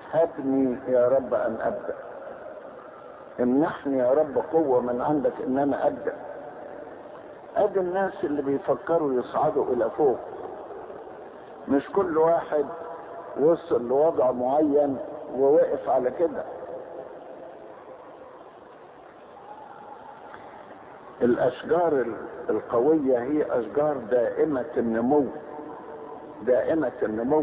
هبني يا رب ان ابدا امنحني يا رب قوه من عندك ان انا ابدا ادي الناس اللي بيفكروا يصعدوا الى فوق مش كل واحد وصل لوضع معين ووقف على كده الاشجار القويه هي اشجار دائمه النمو دائمه النمو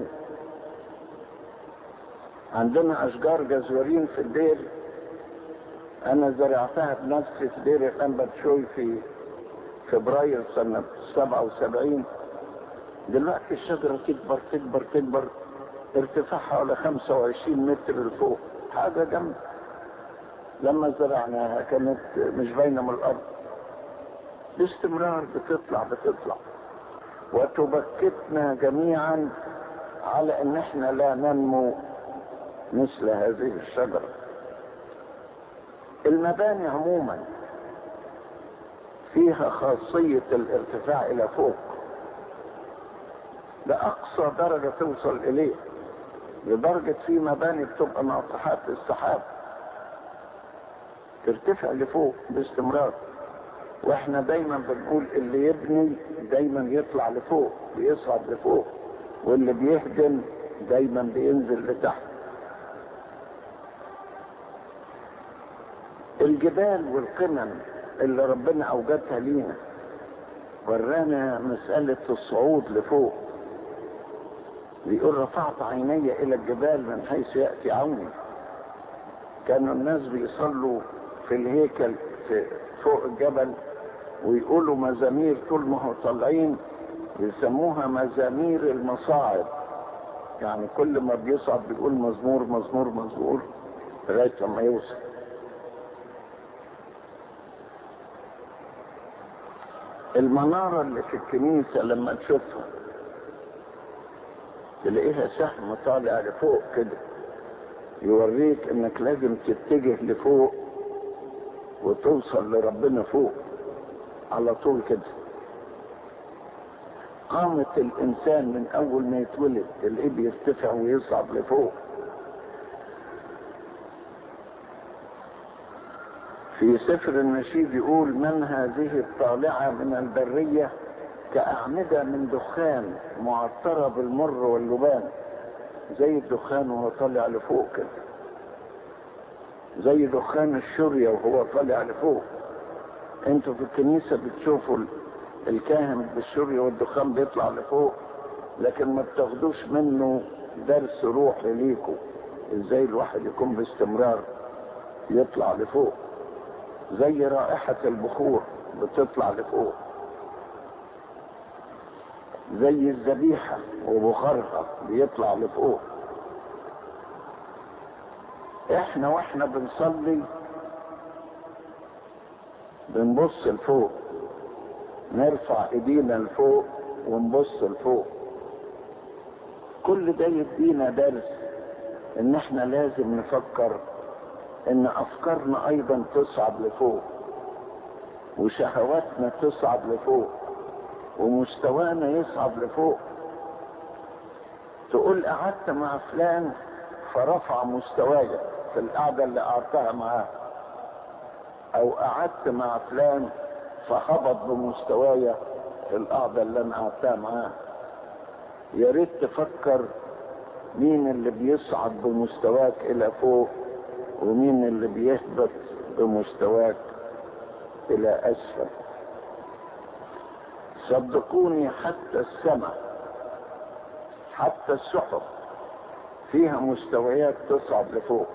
عندنا اشجار جزورين في الدير انا زرعتها بنفسي في دير الانبت شوي في فبراير سنة 77 دلوقتي الشجرة تكبر تكبر تكبر ارتفاعها على 25 متر لفوق حاجة جنب لما زرعناها كانت مش باينة من الأرض باستمرار بتطلع بتطلع وتبكتنا جميعا على ان احنا لا ننمو مثل هذه الشجرة المباني عموما فيها خاصية الارتفاع الى فوق لأقصى درجة توصل إليه لدرجة في مباني بتبقى ناطحات السحاب ترتفع لفوق باستمرار واحنا دايما بنقول اللي يبني دايما يطلع لفوق بيصعد لفوق واللي بيهدم دايما بينزل لتحت الجبال والقمم اللي ربنا اوجدها لينا ورانا مسألة الصعود لفوق بيقول رفعت عيني الى الجبال من حيث يأتي عوني كانوا الناس بيصلوا في الهيكل في فوق الجبل ويقولوا مزامير طول ما هو طالعين يسموها مزامير المصاعد يعني كل ما بيصعد بيقول مزمور مزمور مزمور لغايه لما يوصل المنارة اللي في الكنيسة لما تشوفها تلاقيها سهم طالع لفوق كده يوريك انك لازم تتجه لفوق وتوصل لربنا فوق على طول كده قامة الإنسان من أول ما يتولد تلاقيه بيرتفع ويصعد لفوق في سفر النشيد يقول من هذه الطالعة من البرية كأعمدة من دخان معطرة بالمر واللبان زي الدخان وهو طالع لفوق كده زي دخان الشرية وهو طالع لفوق انتوا في الكنيسة بتشوفوا الكاهن بالشرية والدخان بيطلع لفوق لكن ما بتاخدوش منه درس روحي ليكوا ازاي الواحد يكون باستمرار يطلع لفوق زي رائحة البخور بتطلع لفوق زي الذبيحة وبخارها بيطلع لفوق احنا واحنا بنصلي بنبص لفوق نرفع ايدينا لفوق ونبص لفوق كل ده يدينا درس ان احنا لازم نفكر ان افكارنا ايضا تصعد لفوق وشهواتنا تصعد لفوق ومستوانا يصعد لفوق تقول قعدت مع فلان فرفع مستواي في القعده اللي قعدتها معاه او قعدت مع فلان فهبط بمستواي في القعده اللي انا قعدتها معاه يا ريت تفكر مين اللي بيصعد بمستواك الى فوق ومين اللي بيهبط بمستواك الى اسفل صدقوني حتى السماء حتى السحب فيها مستويات تصعد لفوق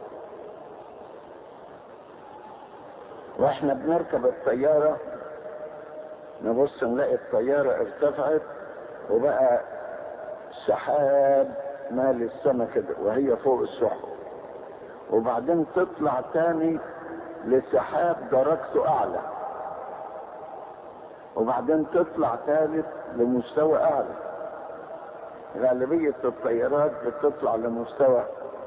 واحنا بنركب الطيارة نبص نلاقي الطيارة ارتفعت وبقى سحاب مال السماء كده وهي فوق السحب وبعدين تطلع تاني لسحاب درجته اعلى وبعدين تطلع ثالث لمستوى اعلى غالبية الطيارات بتطلع لمستوى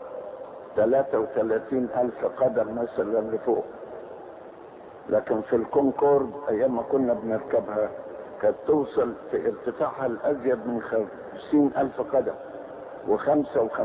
33 ألف قدم مثلا لفوق لكن في الكونكورد أيام ما كنا بنركبها كانت توصل في ارتفاعها الأزيد من 50 ألف قدم وخمسة